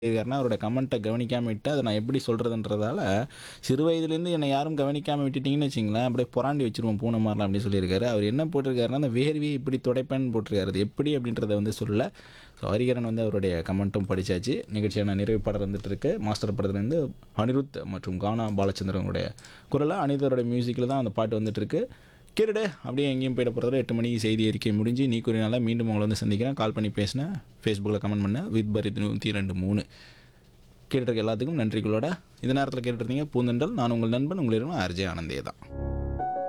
இருக்காருன்னா அவரோட கமெண்ட்டை கவனிக்காமல் விட்டு அதை நான் எப்படி சொல்கிறதுன்றதால சிறு வயதுலேருந்து என்னை யாரும் கவனிக்காமல் விட்டுட்டீங்கன்னு வச்சிங்களேன் அப்படியே புறாண்டி வச்சிருவோம் பூனை மாதிரிலாம் அப்படின்னு சொல்லியிருக்காரு அவர் என்ன போட்டிருக்காருன்னா அந்த வேர்வையை இப்படி துடைப்பேன்னு போட்டிருக்காரு அது எப்படி அப்படின்றத வந்து சொல்லல ஸோ ஹரிகரன் வந்து அவருடைய கமெண்ட்டும் படித்தாச்சு நிகழ்ச்சியான நிறைவு பாடல் வந்துட்டு இருக்கு மாஸ்டர் படத்துலேருந்து அனிருத் மற்றும் கானா பாலச்சந்திரனுடைய குரலாக அனிருத்தோட மியூசிக்கில் தான் அந்த பாட்டு வந்துட்டு இருக்கு கேட்டுடு அப்படியே எங்கேயும் போயிட போகிறதுல எட்டு மணிக்கு செய்தி அறிக்கை முடிஞ்சு நீ கூறினால மீண்டும் உங்களை வந்து சந்திக்கிறேன் கால் பண்ணி பேசினேன் ஃபேஸ்புக்கில் கமெண்ட் பண்ண வித் பரித் நூற்றி ரெண்டு மூணு கேட்டுருக்க எல்லாத்துக்கும் நன்றிகளோட இந்த நேரத்தில் கேட்டுருந்தீங்க பூந்தென்றல் நான் உங்கள் நண்பன் உங்களிடம் ஆர்ஜே ஆனந்தே தான்